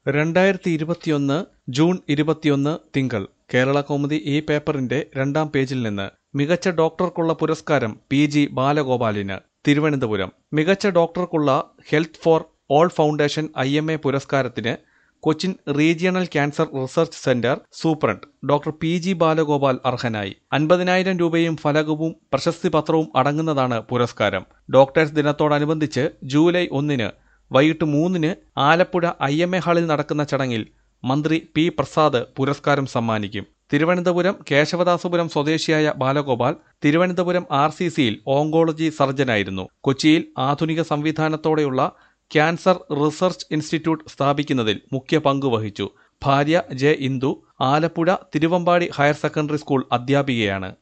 രണ്ടായിരത്തി ഇരുപത്തിയൊന്ന് ജൂൺ ഇരുപത്തിയൊന്ന് തിങ്കൾ കേരള കൗമുദി ഈ പേപ്പറിന്റെ രണ്ടാം പേജിൽ നിന്ന് മികച്ച ഡോക്ടർക്കുള്ള പുരസ്കാരം പി ജി ബാലഗോപാലിന് തിരുവനന്തപുരം മികച്ച ഡോക്ടർക്കുള്ള health for all foundation I M A പുരസ്കാരത്തിന് Cochin regional cancer research centre superintendent doctor P G Balagopal അർഹനായി അൻപതിനായിരം രൂപയും ഫലകവും പ്രശസ്തി പത്രവും അടങ്ങുന്നതാണ് പുരസ്കാരം ഡോക്ടേഴ്സ് ദിനത്തോടനുബന്ധിച്ച് ജൂലൈ ഒന്നിന് വൈകിട്ട് മൂന്നിന് ആലപ്പുഴ ഐ എം എ ഹാളിൽ നടക്കുന്ന ചടങ്ങിൽ മന്ത്രി പി പ്രസാദ് പുരസ്കാരം സമ്മാനിക്കും തിരുവനന്തപുരം കേശവദാസപുരം സ്വദേശിയായ ബാലഗോപാൽ തിരുവനന്തപുരം ആർ സി സിയിൽ ഓങ്കോളജി സർജനായിരുന്നു കൊച്ചിയിൽ ആധുനിക സംവിധാനത്തോടെയുള്ള ക്യാൻസർ റിസർച്ച് ഇൻസ്റ്റിറ്റ്യൂട്ട് സ്ഥാപിക്കുന്നതിൽ മുഖ്യ പങ്ക് വഹിച്ചു ഭാര്യ J Indu Alappuzha Thiruvambady higher secondary school അധ്യാപികയാണ്